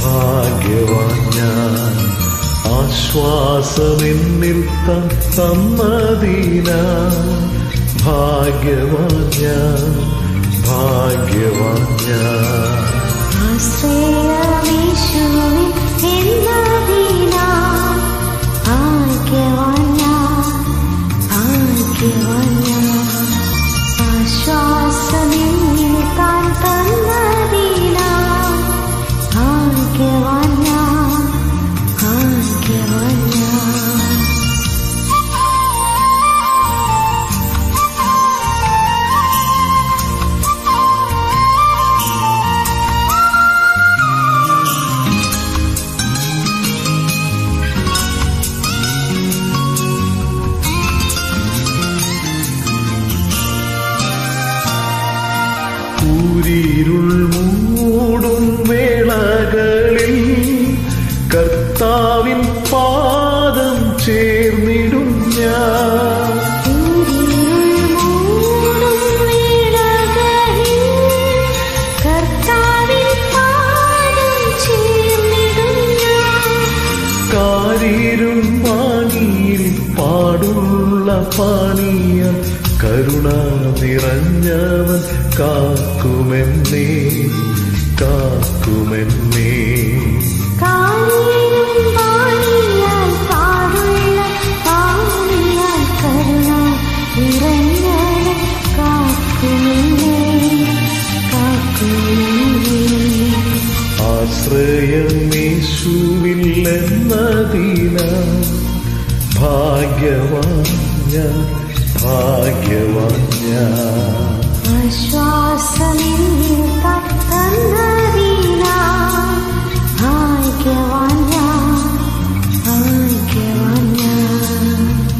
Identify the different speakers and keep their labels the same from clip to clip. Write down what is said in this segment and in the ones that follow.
Speaker 1: ഭാഗ്യവാൻ ഞാൻ ആശ്വാസമെന്നിൽ താൻ തന്നതീന ഭാഗ്യവാൻ ഞാൻ ഭാഗ്യവാൻ ഞാൻ
Speaker 2: ആശ്രയമേശുവിൻ എന്നതിനാ ഭാഗ്യവാൻ ഞാൻ, ഭാഗ്യവാൻ ഞാൻ. ആശ്വാസമെന്നിൽ താൻ തന്നതിനാ ഭാഗ്യവാൻ ഞാൻ, ഭാഗ്യവാൻ ഞാൻ.
Speaker 1: കൂരിരുൾ മൂടും വേളകളിൽ കർത്താവിൻ പാദം ചേർന്നിടും ഞാൻ
Speaker 2: മൂടും വേളകളിൽ കർത്താവിൻ പാദം ചേർന്നിടും ഞാൻ.
Speaker 1: കാരിരും പാണിയിൽ പാടുള്ള പാണിയ കരുണ നിറഞ്ഞവൻ കാക്കുമെന്നേ കാക്കുമെന്നേ
Speaker 2: കാലിലും വാണിയാൽ പാടുള്ള പാണിയാൽ കരുണ നിറഞ്ഞവൻ കാക്കുമെന്നേ, കാക്കുമെന്നേ.
Speaker 1: ആശ്രയം യേശുവില്ലെന്നതിന ഭാഗ്യവാൻ ഞാൻ ഭാഗ്യവാൻ ഞാൻ
Speaker 2: ആശ്വാസമെന്നിൽ തന്നതിനാ ഭാഗ്യവാൻ ഞാൻ, ഭാഗ്യവാൻ ഞാൻ.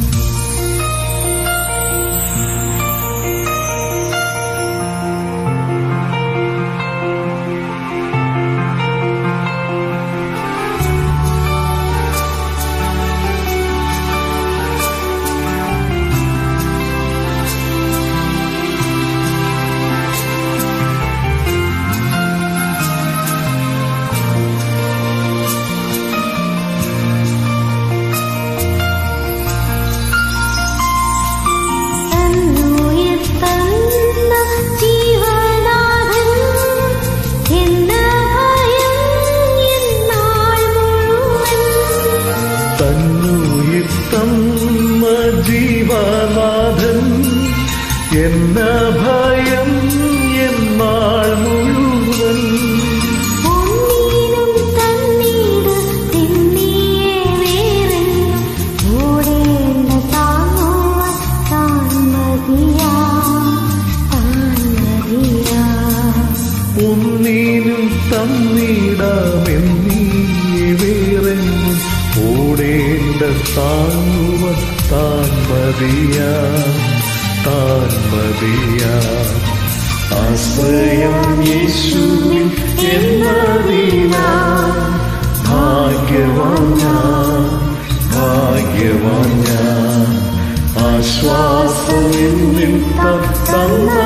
Speaker 2: തന്നുയിർ തന്ന ജീവനാഥൻ എന്ന ഭയം എന്നാൾ മുഴുവൻ
Speaker 1: തന്നുയിർ തന്ന ജീവനാഥൻ എന്ന ഭയം എന്നാൾ മുഴുവൻ
Speaker 2: ഒന്നിനും തന്നീട് തിന്നിയേ വേറെന്നും ഓടേണ്ട താങ്ങുവാൻ താൻ മതിയാ, താൻ മതിയാ.
Speaker 1: ഒന്നീനും തന്നിടാമെന്നീ വേറെങ്ങും ഓടേണ്ട താങ്ങുവൻ താൻ മതിയാ താൻ മതിയാ ആശ്രയം യേശുവിൻ എന്നതിനാ ഭാഗ്യവാൻ ഞാൻ ഭാഗ്യവാൻ ഞാൻ ആശ്വാസം എന്നിൽ തന്ന